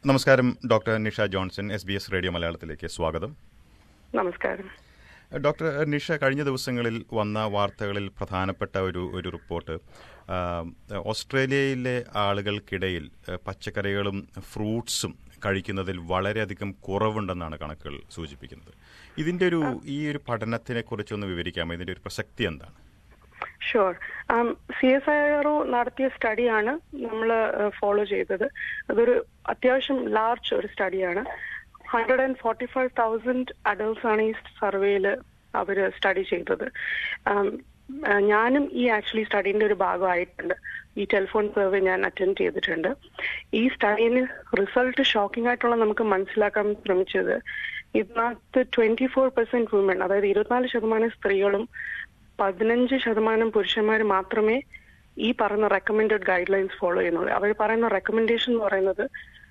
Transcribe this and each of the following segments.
നമസ്കാരം doctor Nisha Johnson S B S radio മലയാളത്തിലേക്ക് സ്വാഗതം നമസ്കാരം ഡോക്ടർ നിഷ കഴിഞ്ഞ ദിവസങ്ങളിൽ വന്ന വാർത്തകളിൽ പ്രധാനപ്പെട്ട ഒരു ഒരു റിപ്പോർട്ട് ആ, ഓസ്ട്രേലിയയിലെ ആളുകൾക്കിടയിൽ ആ, പച്ചക്കറികളും ഫ്രൂട്ട്സും കഴിക്കുന്നതിൽ വളരെയധികം കുറവുണ്ടെന്നാണ് കണക്കുകൾ സൂചിപ്പിക്കുന്നത് ഇതിന്റെ ഒരു ഈ ഒരു പഠനത്തിനെ കുറിച്ചൊന്ന് വിവരിക്കാമോ ഇതിന്റെ ഒരു പ്രസക്തി എന്താണ് sure C S I R O നടത്തിയ സ്റ്റഡിയാണ് നമ്മൾ ഫോളോ ചെയ്തത് അതൊരു അത്യാവശ്യം ലാർജ് ഒരു സ്റ്റഡിയാണ് hundred and forty five thousand adults ആണ് ഈ സർവേയിൽ അവർ സ്റ്റഡി ചെയ്തത് Um, ആ, ഞാനും ഈ ആക്ച്വലി സ്റ്റഡീന്റെ ഒരു ഭാഗമായിട്ടുണ്ട് ഈ ടെലിഫോൺ സർവേ ഞാൻ അറ്റൻഡ് ചെയ്തിട്ടുണ്ട് ഈ സ്റ്റഡീന് റിസൾട്ട് ഷോക്കിംഗ് ആയിട്ടുള്ള നമുക്ക് മനസ്സിലാക്കാൻ ശ്രമിച്ചത് ഇതിനകത്ത് ട്വന്റി ഫോർ പെർസെന്റ് വുമൺ അതായത് ഇരുപത്തിനാല് ശതമാനം സ്ത്രീകളും പതിനഞ്ച് ശതമാനം പുരുഷന്മാർ മാത്രമേ ഈ പറയുന്ന റെക്കമെൻഡഡ് ഗൈഡ് ലൈൻസ് ഫോളോ ചെയ്യുന്നുള്ളൂ അവർ പറയുന്ന റെക്കമെൻഡേഷൻ എന്ന് പറയുന്നത്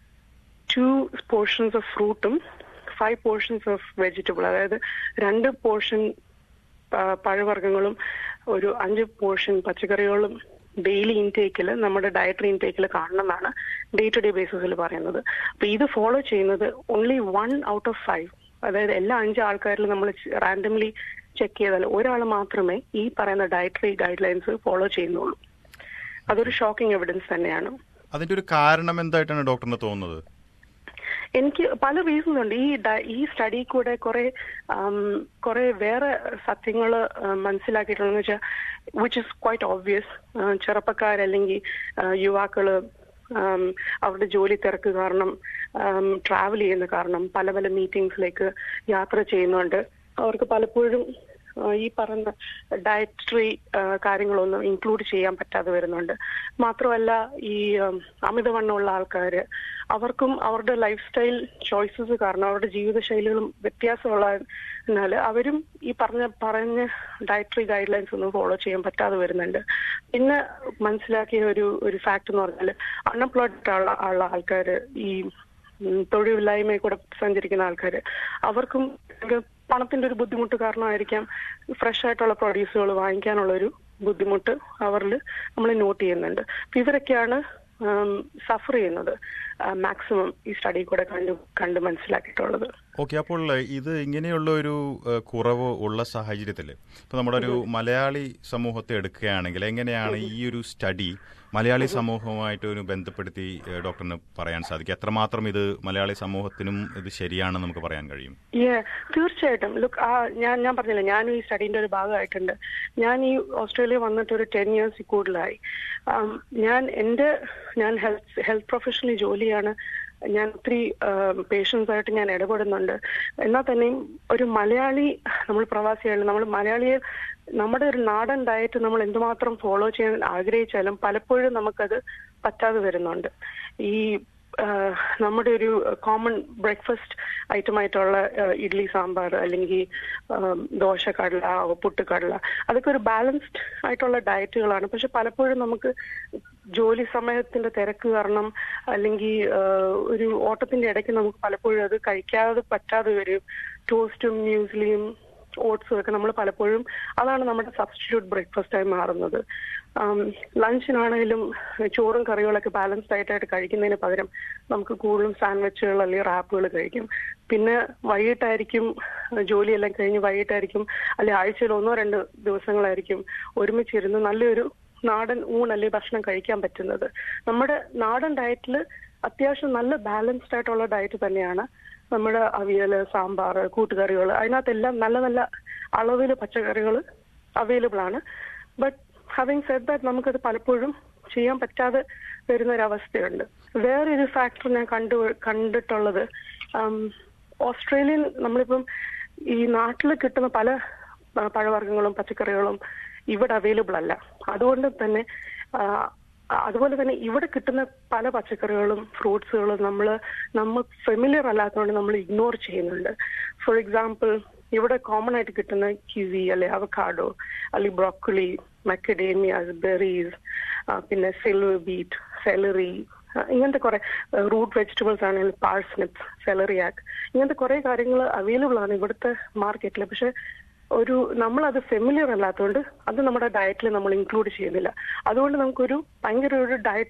ടു പോർഷൻസ് ഓഫ് ഫ്രൂട്ടും ഫൈവ് പോർഷൻസ് ഓഫ് വെജിറ്റബിൾ അതായത് രണ്ട് പോർഷൻ പഴവർഗ്ഗങ്ങളും ഒരു അഞ്ച് പോർഷൻ പച്ചക്കറികളും ഡെയിലി ഇൻടേക്കിൽ നമ്മുടെ ഡയറ്ററി ഇൻടേക്കിൽ കാണണമെന്നാണ് ഡേ ടു ഡേ ബേസിസിൽ പറയുന്നത് അപ്പൊ ഇത് ഫോളോ ചെയ്യുന്നത് only one out of five അതായത് എല്ലാ അഞ്ച് ആൾക്കാരിലും നമ്മൾ റാൻഡംലി ചെക്ക് ചെയ്താൽ ഒരാൾ മാത്രമേ ഈ പറയുന്ന ഡയറ്ററി ഗൈഡ് ലൈൻസ് ഫോളോ ചെയ്യുന്നുള്ളൂ അതൊരു ഷോക്കിംഗ് എവിഡൻസ് തന്നെയാണ് അതിന്റെ ഒരു കാരണം എന്തായിട്ടാണ് ഡോക്ടറിന് തോന്നുന്നത് എനിക്ക് പല റീസൺസ് ഉണ്ട് ഈ ഡ- ഈ സ്റ്റഡി കൂടെ കുറെ കുറെ വേറെ സത്യങ്ങൾ മനസ്സിലാക്കിയിട്ടുള്ളതെന്ന് വെച്ചാൽ വിച്ച് ഇസ് ക്വൈറ്റ് ഓബ്വിയസ് ചെറുപ്പക്കാരല്ലെങ്കിൽ യുവാക്കള് ഉം, അവരുടെ ജോലി തിരക്ക് കാരണം ട്രാവൽ ചെയ്യുന്ന കാരണം പല പല മീറ്റിംഗ്സിലേക്ക് യാത്ര ചെയ്യുന്നുണ്ട് അവർക്ക് പലപ്പോഴും ആ, ഈ പറഞ്ഞ ഡയറ്ററി കാര്യങ്ങളൊന്നും ഇൻക്ലൂഡ് ചെയ്യാൻ പറ്റാതെ വരുന്നുണ്ട് മാത്രമല്ല ഈ ഉം, അമിതവണ്ണമുള്ള ആൾക്കാര് അവർക്കും അവരുടെ ലൈഫ് സ്റ്റൈൽ ചോയ്സസ് കാരണം അവരുടെ ജീവിതശൈലികളും വ്യത്യാസമുള്ളതിനാൽ അവരും ഈ പറഞ്ഞ പറഞ്ഞ ഡയറ്ററി ഗൈഡ് ലൈൻസ് ഒന്നും ഫോളോ ചെയ്യാൻ പറ്റാതെ വരുന്നുണ്ട് പിന്നെ മനസ്സിലാക്കിയ ഒരു ഒരു ഫാക്ട് എന്ന് പറഞ്ഞാൽ അൺഎംപ്ലോയ്ഡ് ഉള്ള ഉള്ള ആൾക്കാര് ഈ ഉം, തൊഴിലില്ലായ്മയിൽ കൂടെ സഞ്ചരിക്കുന്ന ആൾക്കാര് അവർക്കും ഇത് പണത്തിന്റെ ഒരു ബുദ്ധിമുട്ട് കാരണമായിരിക്കാം ഫ്രഷ് ആയിട്ടുള്ള പ്രൊഡ്യൂസുകൾ വാങ്ങിക്കാനുള്ള ഒരു ബുദ്ധിമുട്ട് അവരിൽ നമ്മൾ നോട്ട് ചെയ്യുന്നുണ്ട് അപ്പൊ ഇവരൊക്കെയാണ് സഫർ ചെയ്യുന്നത് മാക്സിമം ഈ സ്റ്റഡി കൂടെ കണ്ടു കണ്ട് മനസ്സിലാക്കിയിട്ടുള്ളത് ഓക്കെ അപ്പോൾ ഇത് ഇങ്ങനെയുള്ള ഒരു ഏഹ്, കുറവ് ഉള്ള സാഹചര്യത്തിൽ ഇപ്പൊ നമ്മുടെ ഒരു മലയാളി സമൂഹത്തെ എടുക്കുകയാണെങ്കിൽ എങ്ങനെയാണ് ഈ ഒരു സ്റ്റഡി മലയാളി സമൂഹവുമായിട്ട് ഒരു ബന്ധപ്പെടുത്തി ഏഹ്, ഡോക്ടറിന് പറയാൻ സാധിക്കും എത്രമാത്രം ഇത് മലയാളി സമൂഹത്തിനും ഇത് ശരിയാണെന്ന് നമുക്ക് പറയാൻ കഴിയും Yeah, തീർച്ചയായിട്ടും ലുക്ക് ആ ഞാൻ ഞാൻ പറഞ്ഞില്ല ഞാനും ഈ സ്റ്റഡീന്റെ ഒരു ഭാഗമായിട്ടുണ്ട് ഞാൻ ഈ ഓസ്ട്രേലിയ വന്നിട്ട് ഒരു ടെൻ ഇയേഴ്സ് കൂടുതലായി ആം, ഞാൻ എന്റെ ഞാൻ ഹെൽത്ത് ഹെൽത്ത് പ്രൊഫഷണലി ജോലിയാണ് ഞാൻ ഒത്തിരി പേഷ്യൻസ് ആയിട്ട് ഞാൻ ഇടപെടുന്നുണ്ട് എന്നാൽ തന്നെയും ഒരു മലയാളി നമ്മൾ പ്രവാസിയാണ് നമ്മൾ മലയാളിയെ നമ്മുടെ ഒരു നാടൻ ഡയറ്റ് നമ്മൾ എന്തുമാത്രം ഫോളോ ചെയ്യാൻ ആഗ്രഹിച്ചാലും പലപ്പോഴും നമുക്കത് പറ്റാതെ വരുന്നുണ്ട് ഈ ആഹ് നമ്മുടെ ഒരു കോമൺ ബ്രേക്ക്ഫാസ്റ്റ് ഐറ്റമായിട്ടുള്ള ആഹ് ഇഡ്ലി സാമ്പാർ അല്ലെങ്കിൽ ആം, ദോശക്കടല പുട്ടുകടല അതൊക്കെ ഒരു ബാലൻസ്ഡ് ആയിട്ടുള്ള ഡയറ്റുകളാണ് പക്ഷെ പലപ്പോഴും നമുക്ക് ജോലി സമയത്തിന്റെ തിരക്ക് കാരണം അല്ലെങ്കിൽ ആഹ്, ഒരു ഓട്ടത്തിന്റെ ഇടയ്ക്ക് നമുക്ക് പലപ്പോഴും അത് കഴിക്കാതെ പറ്റാതെ വരും ടോസ്റ്റും മ്യൂസ്ലിയും ഓട്സും ഒക്കെ നമ്മൾ പലപ്പോഴും അതാണ് നമ്മുടെ സബ്സ്റ്റിറ്റ്യൂട്ട് ബ്രേക്ക്ഫാസ്റ്റ് ആയി മാറുന്നത് ലഞ്ചിനാണെങ്കിലും ചോറും കറികളൊക്കെ ബാലൻസ്ഡ് ആയിട്ടായിട്ട് കഴിക്കുന്നതിന് പകരം നമുക്ക് കൂടുതലും സാൻഡ്വിച്ചുകൾ അല്ലെങ്കിൽ റാപ്പുകൾ കഴിക്കും പിന്നെ വൈകിട്ടായിരിക്കും ജോലിയെല്ലാം കഴിഞ്ഞ് വൈകിട്ടായിരിക്കും അല്ലെങ്കിൽ ആഴ്ചയിൽ ഒന്നോ രണ്ടോ ദിവസങ്ങളായിരിക്കും ഒരുമിച്ചിരുന്ന് നല്ലൊരു നാടൻ ഊൺ അല്ലെങ്കിൽ ഭക്ഷണം കഴിക്കാൻ പറ്റുന്നത് നമ്മുടെ നാടൻ ഡയറ്റിൽ അത്യാവശ്യം നല്ല ബാലൻസ്ഡ് ആയിട്ടുള്ള ഡയറ്റ് തന്നെയാണ് നമ്മുടെ അവിയല് സാമ്പാർ കൂട്ടുകറികൾ അതിനകത്തെല്ലാം നല്ല നല്ല അളവിൽ പച്ചക്കറികൾ അവൈലബിൾ ആണ് ബട്ട് ഹാവിങ് സെഡ് ദാറ്റ് നമുക്കത് പലപ്പോഴും ചെയ്യാൻ പറ്റാതെ വരുന്ന ഒരു അവസ്ഥയുണ്ട് വേറൊരു ഫാക്ടർ ഞാൻ കണ്ടു കണ്ടിട്ടുള്ളത് ആം, ഓസ്ട്രേലിയൻ നമ്മളിപ്പം ഈ നാട്ടിൽ കിട്ടുന്ന പല ആ, പഴവർഗ്ഗങ്ങളും പച്ചക്കറികളും ഇവിടെ അവൈലബിൾ അല്ല അതുകൊണ്ട് തന്നെ ആ, അതുപോലെ തന്നെ ഇവിടെ കിട്ടുന്ന പല പച്ചക്കറികളും ഫ്രൂട്ട്സുകളും നമ്മൾ നമ്മൾ ഫെമിലിയർ അല്ലാത്തതുകൊണ്ട് നമ്മൾ ഇഗ്നോർ ചെയ്യുന്നുണ്ട് ഫോർ എക്സാമ്പിൾ ഇവിടെ കോമൺ ആയിട്ട് കിട്ടുന്ന കിവി അല്ലെ അവക്കാഡോ അല്ലെങ്കിൽ ബ്രോക്കലി മക്കഡേമിയാസ് ബെറീസ് പിന്നെ സിൽവർ ബീറ്റ് സെലറി ഇങ്ങനത്തെ കുറെ റൂട്ട് വെജിറ്റബിൾസ് ആണെങ്കിൽ പാഴ്സ്നിപ്സ് സെലറിയാക്ക് ഇങ്ങനത്തെ കുറെ കാര്യങ്ങൾ അവൈലബിൾ ആണ് ഇവിടുത്തെ മാർക്കറ്റിൽ പക്ഷെ ഒരു നമ്മൾ അത് ഫെമിലിയർ അല്ലാത്തതുകൊണ്ട് അത് നമ്മുടെ ഡയറ്റിൽ നമ്മൾ ഇൻക്ലൂഡ് ചെയ്യുന്നില്ല അതുകൊണ്ട് നമുക്കൊരു ഭയങ്കര ഒരു ഡയറ്ററി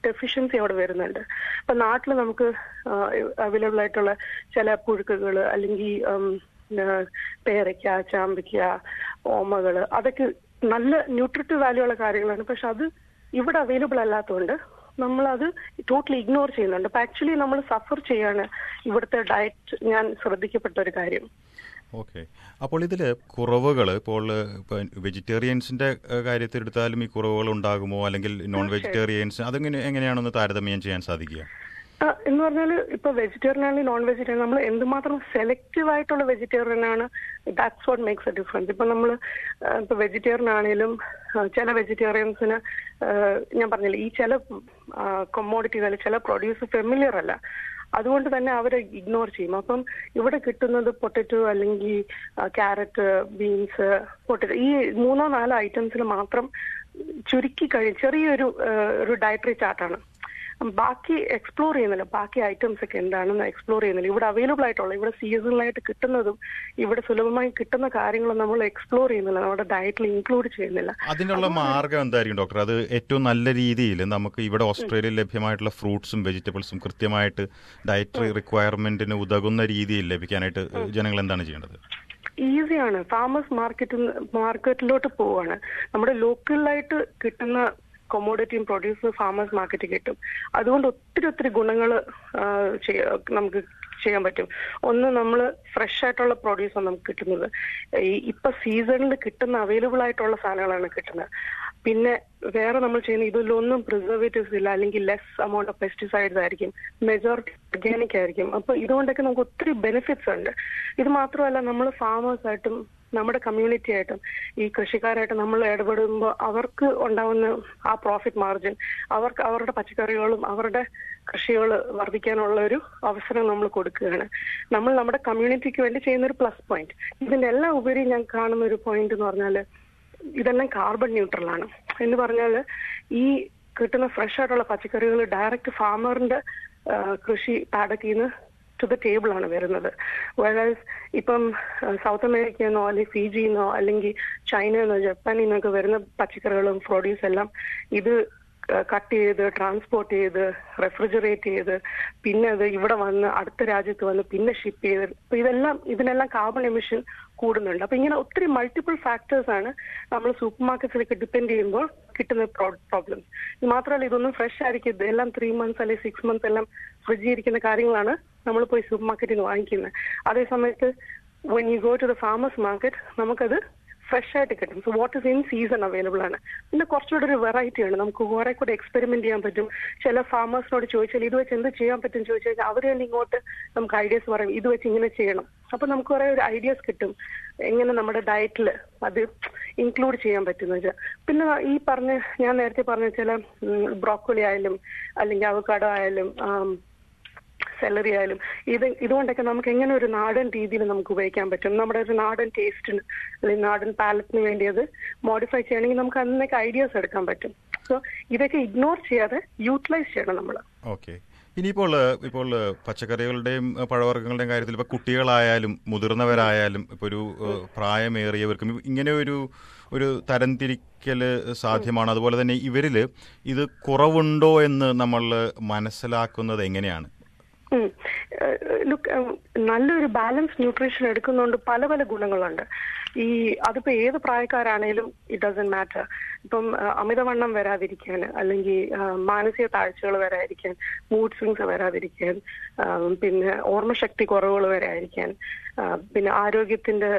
ഡെഫിഷ്യൻസി അവിടെ വരുന്നുണ്ട് ഇപ്പൊ നാട്ടിൽ നമുക്ക് അവൈലബിൾ ആയിട്ടുള്ള ചില പുഴുക്കുകൾ അല്ലെങ്കിൽ ഉം, ആ, പേരയ്ക്ക ചാമ്പയ്ക്ക ഓമകള് അതൊക്കെ നല്ല ന്യൂട്രിറ്റീവ് വാല്യൂ ഉള്ള കാര്യങ്ങളാണ് പക്ഷെ അത് ഇവിടെ അവൈലബിൾ അല്ലാത്തതുകൊണ്ട് നമ്മളത് ടോട്ടലി ഇഗ്നോർ ചെയ്യുന്നുണ്ട് അപ്പൊ ആക്ച്വലി നമ്മൾ സഫർ ചെയ്യാണ് ഇവിടുത്തെ ഡയറ്റ് ഞാൻ ശ്രദ്ധിക്കപ്പെട്ട ഒരു കാര്യം ഓക്കെ അപ്പോൾ ഇതിൽ കുറവുകൾ ഇപ്പോൾ ഇപ്പോൾ വെജിറ്റേറിയൻസിന്റെ ഏഹ്, കാര്യത്തിൽ എടുത്താലും ഈ കുറവുകൾ ഉണ്ടാകുമോ അല്ലെങ്കിൽ നോൺ വെജിറ്റേറിയൻസ് അതെങ്ങനെ എങ്ങനെയാണെന്ന് താരതമ്യം ചെയ്യാൻ സാധിക്കുക ആ, എന്ന് പറഞ്ഞാൽ ഇപ്പൊ വെജിറ്റേറിയൻ ആണെങ്കിൽ നോൺ വെജിറ്റേറിയൻ നമ്മൾ എന്തുമാത്രം സെലക്റ്റീവ് ആയിട്ടുള്ള വെജിറ്റേറിയൻ ആണ് that's what makes a difference ഇപ്പൊ നമ്മൾ ഇപ്പൊ വെജിറ്റേറിയൻ ആണെങ്കിലും ആ, ചില വെജിറ്റേറിയൻസിന് ഞാൻ പറഞ്ഞില്ലേ ഈ ചില കൊമോഡിറ്റീസ് അല്ലെങ്കിൽ ചില പ്രൊഡ്യൂസ് ഫെമിലിയർ അല്ല അതുകൊണ്ട് തന്നെ അവരെ ഇഗ്നോർ ചെയ്യും അപ്പം ഇവിടെ കിട്ടുന്നത് പൊട്ടറ്റോ അല്ലെങ്കിൽ ക്യാരറ്റ് ബീൻസ് പൊട്ടറ്റോ ഈ മൂന്നോ നാലോ ഐറ്റംസിൽ മാത്രം ചുരുക്കി കഴിയും ചെറിയൊരു ആ, ഒരു ഡയറ്ററി ചാർട്ടാണ് ബാക്കി എക്സ്പ്ലോർ ചെയ്യുന്നില്ല ബാക്കി ഐറ്റംസ് ഒക്കെ എന്താണെന്ന് എക്സ്പ്ലോർ ചെയ്യുന്നില്ല ഇവിടെ അവൈലബിൾ ആയിട്ടുള്ള ഇവിടെ സീസണലായിട്ട് കിട്ടുന്നതും ഇവിടെ സുലഭമായി കിട്ടുന്ന കാര്യങ്ങൾ നമ്മൾ എക്സ്പ്ലോർ ചെയ്യുന്നില്ല നമ്മുടെ ഡയറ്റിൽ ഇൻക്ലൂഡ് ചെയ്യുന്നില്ല അതിനുള്ള മാർഗം എന്തായിരിക്കും ഡോക്ടർ അത് ഏറ്റവും നല്ല രീതിയിൽ നമുക്ക് ഇവിടെ ഓസ്ട്രേലിയയിൽ ലഭ്യമായിട്ടുള്ള ഫ്രൂട്ട്സും വെജിറ്റബിൾസും കൃത്യമായിട്ട് ഡയറ്ററി റിക്വയർമെന്റിന് ഉതകുന്ന രീതിയിൽ ലഭിക്കാനായിട്ട് ജനങ്ങൾ എന്താണ് ചെയ്യേണ്ടത് ഈസിയാണ് ഫാമേഴ്സ് മാർക്കറ്റിൽ മാർക്കറ്റിലോട്ട് പോവാണ് നമ്മുടെ ലോക്കലായിട്ട് കിട്ടുന്ന കൊമോഡിറ്റിയും പ്രൊഡ്യൂസ് ഫാമേഴ്സ് മാർക്കറ്റ് കിട്ടും അതുകൊണ്ട് ഒത്തിരി ഒത്തിരി ഗുണങ്ങൾ നമുക്ക് ചെയ്യാൻ പറ്റും ഒന്ന് നമ്മൾ ഫ്രഷ് ആയിട്ടുള്ള പ്രൊഡ്യൂസാണ് നമുക്ക് കിട്ടുന്നത് ഈ ഇപ്പൊ സീസണിൽ കിട്ടുന്ന അവൈലബിൾ ആയിട്ടുള്ള സാധനങ്ങളാണ് കിട്ടുന്നത് പിന്നെ വേറെ നമ്മൾ ചെയ്യുന്ന ഇതിലൊന്നും പ്രിസർവേറ്റീവ്സ് ഇല്ല അല്ലെങ്കിൽ ലെസ് എമൗണ്ട് ഓഫ് പെസ്റ്റിസൈഡ്സ് ആയിരിക്കും മെജോറിറ്റി ഓർഗാനിക് ആയിരിക്കും അപ്പൊ ഇതുകൊണ്ടൊക്കെ നമുക്ക് ഒത്തിരി ബെനിഫിറ്റ്സ് ഉണ്ട് ഇത് മാത്രമല്ല നമ്മൾ ഫാമേഴ്സ് ആയിട്ടും നമ്മുടെ കമ്മ്യൂണിറ്റി ആയിട്ടും ഈ കൃഷിക്കാരായിട്ട് നമ്മൾ ഇടപെടുമ്പോൾ അവർക്ക് ഉണ്ടാവുന്ന ആ പ്രോഫിറ്റ് മാർജിൻ അവർക്ക് അവരുടെ പച്ചക്കറികളും അവരുടെ കൃഷികൾ വർദ്ധിക്കാനുള്ള ഒരു അവസരം നമ്മൾ കൊടുക്കുകയാണ് നമ്മൾ നമ്മുടെ കമ്മ്യൂണിറ്റിക്ക് വേണ്ടി ചെയ്യുന്ന ഒരു പ്ലസ് പോയിന്റ് ഇതിന്റെ എല്ലാം ഉപരി ഞാൻ കാണുന്ന ഒരു പോയിന്റ് എന്ന് പറഞ്ഞാല് ഇതെല്ലാം കാർബൺ ന്യൂട്രൽ ആണ് എന്ന് പറഞ്ഞാൽ ഈ കിട്ടുന്ന ഫ്രഷ് ആയിട്ടുള്ള പച്ചക്കറികൾ ഡയറക്റ്റ് ഫാമറിന്റെ കൃഷി പാടക്കിൽ നിന്ന് ടു ദ ടേബിൾ ആണ് വരുന്നത് വേറസ് ഇപ്പം സൗത്ത് അമേരിക്കയിൽ നിന്നോ അല്ലെങ്കിൽ ഫിജിയിൽ നിന്നോ അല്ലെങ്കിൽ ചൈനയിൽ നിന്നോ ജപ്പാനിൽ നിന്നൊക്കെ വരുന്ന പച്ചക്കറികളും പ്രൊഡ്യൂസ് എല്ലാം ഇത് കട്ട് ചെയ്ത് ട്രാൻസ്പോർട്ട് ചെയ്ത് റെഫ്രിജറേറ്റ് ചെയ്ത് പിന്നെ അത് ഇവിടെ വന്ന് അടുത്ത രാജ്യത്ത് വന്ന് പിന്നെ ഷിപ്പ് ചെയ്ത് അപ്പൊ ഇതെല്ലാം ഇതിനെല്ലാം കാർബൺ എമിഷൻ കൂടുന്നുണ്ട് അപ്പൊ ഇങ്ങനെ ഒത്തിരി മൾട്ടിപ്പിൾ ഫാക്ടേഴ്സ് ആണ് നമ്മൾ സൂപ്പർ മാർക്കറ്റ്സിലേക്ക് ഡിപ്പെൻഡ് ചെയ്യുമ്പോൾ കിട്ടുന്ന പ്രോബ്ലംസ് ഇത് മാത്രമല്ല ഇതൊന്നും ഫ്രഷ് ആയിരിക്കും ഇത് എല്ലാം ത്രീ മന്ത്സ് അല്ലെങ്കിൽ സിക്സ് മന്ത്സ് എല്ലാം ഫ്രിഡ്ജിൽ ഇരിക്കുന്ന കാര്യങ്ങളാണ് നമ്മൾ പോയി സൂപ്പർ മാർക്കറ്റിൽ നിന്ന് വാങ്ങിക്കുന്നത് അതേ സമയത്ത് when you go to the farmers market നമുക്കത് ഫ്രഷ് ആയിട്ട് കിട്ടും so what is in season available ആണ് പിന്നെ കുറച്ചുകൂടെ ഒരു വെറൈറ്റി ആണ് നമുക്ക് കുറെ കൂടെ എക്സ്പെരിമെന്റ് ചെയ്യാൻ പറ്റും ചില ഫാമേഴ്സിനോട് ചോദിച്ചാൽ ഇത് വെച്ച് എന്ത് ചെയ്യാൻ പറ്റും ചോദിച്ചു കഴിഞ്ഞാൽ അവർ തന്നെ ഇങ്ങോട്ട് നമുക്ക് ഐഡിയാസ് പറയും ഇത് വെച്ച് ഇങ്ങനെ ചെയ്യണം അപ്പൊ നമുക്ക് കുറെ ഒരു ഐഡിയാസ് കിട്ടും എങ്ങനെ നമ്മുടെ ഡയറ്റിൽ അത് ഇൻക്ലൂഡ് ചെയ്യാൻ പറ്റുന്ന വെച്ചാൽ പിന്നെ ഈ പറഞ്ഞ ഞാൻ നേരത്തെ പറഞ്ഞ ചില ബ്രോക്കോളി ആയാലും അല്ലെങ്കിൽ അവക്കാടോ ആയാലും സെലറി ആയാലും ഇത് ഇതുകൊണ്ടൊക്കെ നമുക്ക് എങ്ങനെ ഒരു നാടൻ രീതിയിൽ നമുക്ക് ഉപയോഗിക്കാൻ പറ്റും നമ്മുടെ ഒരു നാടൻ ടേസ്റ്റിന് അല്ലെങ്കിൽ നാടൻ പാലറ്റിന് വേണ്ടി അത് മോഡിഫൈ ചെയ്യണമെങ്കിൽ നമുക്ക് അതിനൊക്കെ ഐഡിയാസ് എടുക്കാൻ പറ്റും സോ ഇതൊക്കെ ഇഗ്നോർ ചെയ്യാതെ യൂട്ടിലൈസ് ചെയ്യണം നമ്മൾ ഓക്കെ ഇനിയിപ്പോൾ ഇപ്പോൾ പച്ചക്കറികളുടെയും പഴവർഗ്ഗങ്ങളുടെയും കാര്യത്തിൽ ഇപ്പോൾ കുട്ടികളായാലും മുതിർന്നവരായാലും ഇപ്പോൾ ഒരു പ്രായമേറിയവർക്കും ഇങ്ങനെ ഒരു ഒരു തരംതിരിക്കൽ സാധ്യമാണ് അതുപോലെ തന്നെ ഇവരിൽ ഇത് കുറവുണ്ടോ എന്ന് നമ്മൾ മനസ്സിലാക്കുന്നത് എങ്ങനെയാണ് ലുക്ക് നല്ലൊരു ബാലൻസ് ന്യൂട്രീഷൻ എടുക്കുന്നതുകൊണ്ട് പല പല ഗുണങ്ങളുണ്ട് ഈ അതിപ്പോ ഏത് പ്രായക്കാരാണേലും ഇറ്റ് ഡസൻ മാറ്റർ ഇപ്പം അമിതവണ്ണം വരാതിരിക്കാൻ അല്ലെങ്കിൽ മാനസിക താഴ്ചകൾ വരാതിരിക്കാൻ മൂഡ് സ്വിങ്സ് വരാതിരിക്കാൻ പിന്നെ ഓർമ്മശക്തി കുറവുകൾ വരാതിരിക്കാൻ പിന്നെ ആരോഗ്യത്തിന്റെ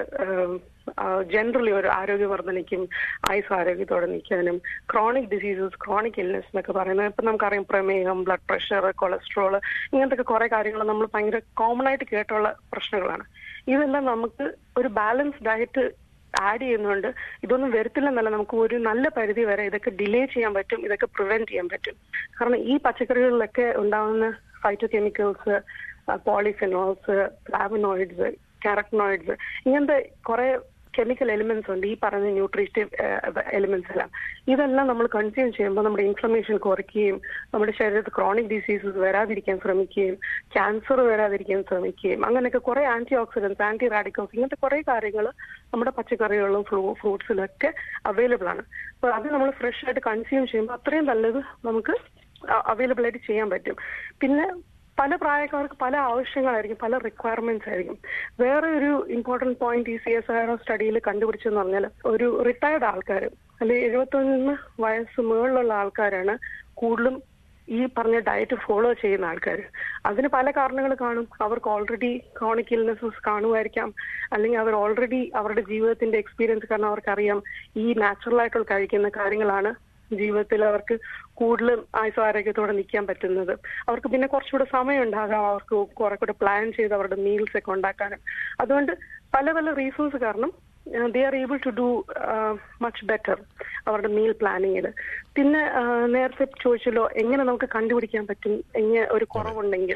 ജനറലി ഒരു ആരോഗ്യവർദ്ധനയ്ക്കും ആയുസ് ആരോഗ്യത്തോടെ നിൽക്കാനും ക്രോണിക് ഡിസീസസ് ക്രോണിക് ഇൽനെസ് എന്നൊക്കെ പറയുന്നത് ഇപ്പൊ നമുക്കറിയാം പ്രമേഹം ബ്ലഡ് പ്രഷർ കൊളസ്ട്രോൾ ഇങ്ങനത്തെ കുറെ കാര്യങ്ങൾ നമ്മൾ ഭയങ്കര കോമൺ ആയിട്ട് കേട്ടുള്ള പ്രശ്നങ്ങളാണ് ഇതെല്ലാം നമുക്ക് ഒരു ബാലൻസ് ഡയറ്റ് ആഡ് ചെയ്യുന്നുണ്ട് ഇതൊന്നും വരത്തില്ലെന്നല്ല നമുക്ക് ഒരു നല്ല പരിധി വരെ ഇതൊക്കെ ഡിലേ ചെയ്യാൻ പറ്റും ഇതൊക്കെ പ്രിവെന്റ് ചെയ്യാൻ പറ്റും കാരണം ഈ പച്ചക്കറികളിലൊക്കെ ഉണ്ടാകുന്ന phytochemicals polyphenols flavonoids carotenoids ഇങ്ങനത്തെ കുറെ കെമിക്കൽ എലിമെന്റ്സ് ഉണ്ട് ഈ പറഞ്ഞ ന്യൂട്രീറ്റീവ് എലിമെന്റ്സ് എല്ലാം ഇതെല്ലാം നമ്മൾ കൺസ്യൂം ചെയ്യുമ്പോൾ നമ്മുടെ ഇൻഫ്ലമേഷൻ കുറയ്ക്കുകയും നമ്മുടെ ശരീരത്തിൽ ക്രോണിക് ഡിസീസസ് വരാതിരിക്കാൻ ശ്രമിക്കുകയും ക്യാൻസർ വരാതിരിക്കാൻ ശ്രമിക്കുകയും അങ്ങനെയൊക്കെ കുറെ ആന്റി ഓക്സിഡൻസ് ആന്റി റാഡിക്കൽസ് ഇങ്ങനത്തെ കുറെ കാര്യങ്ങൾ നമ്മുടെ പച്ചക്കറികളിലും ഫ്രൂ ഫ്രൂട്ട്സിലും ഒക്കെ അവൈലബിൾ ആണ് അപ്പൊ അത് നമ്മൾ ഫ്രഷ് ആയിട്ട് കൺസ്യൂം ചെയ്യുമ്പോൾ അത്രയും നല്ലത് നമുക്ക് അവൈലബിൾ ആയിട്ട് ചെയ്യാൻ പറ്റും പിന്നെ പല പ്രായക്കാർക്ക് പല ആവശ്യങ്ങളായിരിക്കും പല റിക്വയർമെന്റ്സ് ആയിരിക്കും വേറെ ഒരു ഇമ്പോർട്ടന്റ് പോയിന്റ് ഈ സി എസ് ആർ സ്റ്റഡിയിൽ കണ്ടുപിടിച്ചെന്ന് പറഞ്ഞാൽ ഒരു റിട്ടയർഡ് ആൾക്കാർ അല്ലെങ്കിൽ എഴുപത്തൊന്ന് വയസ്സ് മുകളിലുള്ള ആൾക്കാരാണ് കൂടുതലും ഈ പറഞ്ഞ ഡയറ്റ് ഫോളോ ചെയ്യുന്ന ആൾക്കാർ അതിന് പല കാരണങ്ങൾ കാണും അവർക്ക് ഓൾറെഡി ക്രോണിക് ഇൽനെസ്സസ് കാണുമായിരിക്കാം അല്ലെങ്കിൽ അവർ ഓൾറെഡി അവരുടെ ജീവിതത്തിന്റെ എക്സ്പീരിയൻസ് കാരണം അവർക്കറിയാം ഈ നാച്ചുറൽ ആയിട്ടുള്ള കഴിക്കുന്ന കാര്യങ്ങളാണ് ജീവിതത്തിൽ അവർക്ക് കൂടുതലും ആയുസാരോഗ്യത്തോടെ നിൽക്കാൻ പറ്റുന്നത് അവർക്ക് പിന്നെ കുറച്ചുകൂടെ സമയം ഉണ്ടാകാം അവർക്ക് കുറെ കൂടെ പ്ലാൻ ചെയ്ത് അവരുടെ മീൽസ് ഒക്കെ ഉണ്ടാക്കാനും അതുകൊണ്ട് പല പല റീസൺസ് കാരണം they are able to do much better അവരുടെ മീൽ പ്ലാനിങ്ങിൽ പിന്നെ നേരത്തെ ചോദിച്ചല്ലോ എങ്ങനെ നമുക്ക് കണ്ടുപിടിക്കാൻ പറ്റും എങ്ങനെ ഒരു കുറവുണ്ടെങ്കിൽ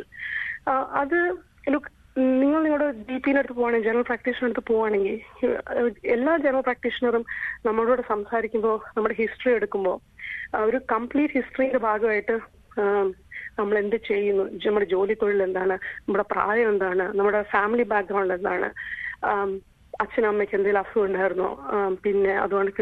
അത് ലുക്ക് നിങ്ങൾ നിങ്ങളുടെ ജി പിന്റെ അടുത്ത് പോവാണെങ്കിൽ ജനറൽ പ്രാക്ടീഷണർ അടുത്ത് പോവാണെങ്കിൽ എല്ലാ ജനറൽ പ്രാക്ടീഷണറും നമ്മളോട് സംസാരിക്കുമ്പോൾ നമ്മുടെ ഹിസ്റ്ററി എടുക്കുമ്പോൾ ഒരു കംപ്ലീറ്റ് ഹിസ്റ്ററിയുടെ ഭാഗമായിട്ട് നമ്മൾ എന്ത് ചെയ്യുന്നു നമ്മുടെ ജോലി തൊഴിൽ എന്താണ് നമ്മുടെ പ്രായം എന്താണ് നമ്മുടെ ഫാമിലി ബാക്ക്ഗ്രൗണ്ട് എന്താണ് അച്ഛനമ്മയ്ക്ക് എന്തെങ്കിലും അസുഖം ഉണ്ടായിരുന്നോ പിന്നെ അതുകൊണ്ട്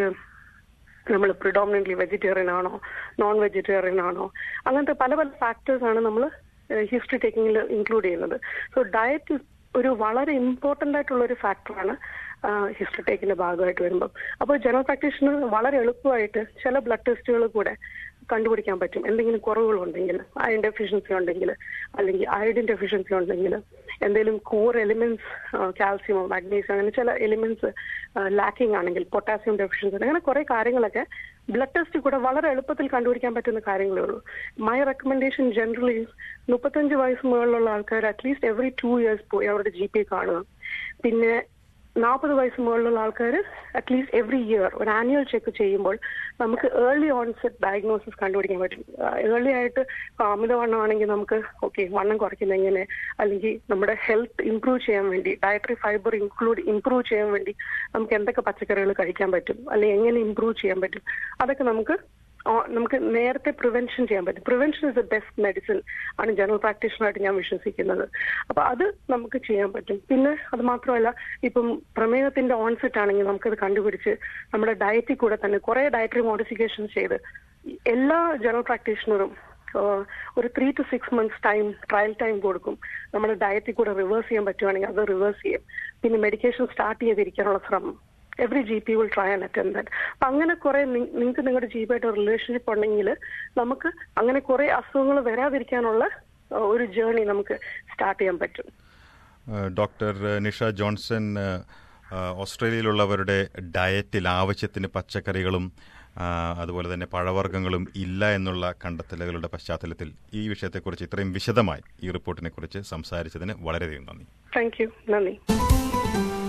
നമ്മൾ പ്രിഡോമിനന്റ്ലി വെജിറ്റേറിയൻ ആണോ നോൺ വെജിറ്റേറിയൻ ആണോ അങ്ങനത്തെ പല പല ഫാക്ടേഴ്സ് ആണ് നമ്മൾ ഹിസ്റ്ററി ടേക്കിങ്ങിൽ ഇൻക്ലൂഡ് ചെയ്യുന്നത് സോ ഡയറ്റ് ഒരു വളരെ ഇമ്പോർട്ടന്റ് ആയിട്ടുള്ള ഒരു ഫാക്ടറാണ് ഹിസ്റ്ററി ടേക്കിന്റെ ഭാഗമായിട്ട് വരുമ്പോൾ അപ്പോൾ ജനറൽ പ്രാക്ടീഷണർ വളരെ എളുപ്പമായിട്ട് ചില ബ്ലഡ് ടെസ്റ്റുകൾ കൂടെ കണ്ടുപിടിക്കാൻ പറ്റും എന്തെങ്കിലും കുറവുകളുണ്ടെങ്കിൽ അയൺ ഡെഫിഷ്യൻസി ഉണ്ടെങ്കിൽ അല്ലെങ്കിൽ അയഡിൻ ഡെഫിഷ്യൻസി ഉണ്ടെങ്കിൽ എന്തെങ്കിലും കോർ എലിമെന്റ്സ് കാൽസ്യമോ മാഗ്നീഷ്യം അങ്ങനെ ചില എലിമെന്റ്സ് ലാക്കിംഗ് ആണെങ്കിൽ പൊട്ടാസ്യം ഡെഫിഷ്യൻസി അങ്ങനെ കുറെ കാര്യങ്ങളൊക്കെ ബ്ലഡ് ടെസ്റ്റ് കൂടെ വളരെ എളുപ്പത്തിൽ കണ്ടുപിടിക്കാൻ പറ്റുന്ന കാര്യങ്ങളേ ഉള്ളൂ മൈ റെക്കമെൻഡേഷൻ ജനറലി മുപ്പത്തഞ്ച് വയസ്സ് മുകളിലുള്ള ആൾക്കാർ അറ്റ്ലീസ്റ്റ് എവറി ടു ഇയേഴ്സ് പോയി അവരുടെ ജി പി കാണുക പിന്നെ നാൽപ്പത് വയസ്സ് മുകളിലുള്ള ആൾക്കാർ അറ്റ്ലീസ്റ്റ് എവറി ഇയർ ഒരു ആനുവൽ ചെക്ക് ചെയ്യുമ്പോൾ നമുക്ക് ഏർലി ഓൺസെറ്റ് ഡയഗ്നോസിസ് കണ്ടുപിടിക്കാൻ പറ്റും ഏർലി ആയിട്ട് അമിതവണ്ണം ആണെങ്കിൽ നമുക്ക് ഓക്കെ വണ്ണം കുറയ്ക്കുന്ന എങ്ങനെ അല്ലെങ്കിൽ നമ്മുടെ ഹെൽത്ത് ഇംപ്രൂവ് ചെയ്യാൻ വേണ്ടി ഡയറ്ററി ഫൈബർ ഇൻക്ലൂഡ് ഇംപ്രൂവ് ചെയ്യാൻ വേണ്ടി നമുക്ക് എന്തൊക്കെ പച്ചക്കറികൾ കഴിക്കാൻ പറ്റും അല്ലെങ്കിൽ എങ്ങനെ ഇംപ്രൂവ് ചെയ്യാൻ പറ്റും അതൊക്കെ നമുക്ക് നമുക്ക് നേരത്തെ പ്രിവെൻഷൻ ചെയ്യാൻ പറ്റും prevention is the best medicine ആണ് ജനറൽ പ്രാക്ടീഷണറായിട്ട് ഞാൻ വിശ്വസിക്കുന്നത് അപ്പൊ അത് നമുക്ക് ചെയ്യാൻ പറ്റും പിന്നെ അത് മാത്രമല്ല ഇപ്പം പ്രമേഹത്തിന്റെ ഓൺസെറ്റ് ആണെങ്കിൽ നമുക്കത് കണ്ടുപിടിച്ച് നമ്മുടെ ഡയറ്റിൽ കൂടെ തന്നെ കുറെ ഡയറ്ററി മോഡിഫിക്കേഷൻ ചെയ്ത് എല്ലാ ജനറൽ പ്രാക്ടീഷണറും ഒരു three to six months time trial time കൊടുക്കും നമ്മുടെ ഡയറ്റിൽ കൂടെ റിവേഴ്സ് ചെയ്യാൻ പറ്റുവാണെങ്കിൽ അത് റിവേഴ്സ് ചെയ്യും പിന്നെ മെഡിക്കേഷൻ സ്റ്റാർട്ട് ചെയ്തിരിക്കാനുള്ള ശ്രമം every G P will try and attend that അപ്പൊ അങ്ങനെ കുറെ നിങ്ങൾക്ക് നിങ്ങളുടെ ജി പിയായിട്ട് റിലേഷൻഷിപ്പ് ഉണ്ടെങ്കിൽ നമുക്ക് അങ്ങനെ കുറെ അസുഖങ്ങൾ വരാതിരിക്കാനുള്ള ഒരു ജേർണി നമുക്ക് സ്റ്റാർട്ട് ചെയ്യാൻ പറ്റും ഡോക്ടർ നിഷ ജോൺസൺ ഓസ്ട്രേലിയയിലുള്ളവരുടെ ഡയറ്റിൽ ആവശ്യത്തിന് പച്ചക്കറികളും അതുപോലെ തന്നെ പഴവർഗ്ഗങ്ങളും ഇല്ല എന്നുള്ള കണ്ടെത്തലുകളുടെ പശ്ചാത്തലത്തിൽ ഈ വിഷയത്തെക്കുറിച്ച് ഇത്രയും വിശദമായി ഈ റിപ്പോർട്ടിനെ കുറിച്ച് സംസാരിച്ചതിന് വളരെയധികം നന്ദി താങ്ക് യു നന്ദി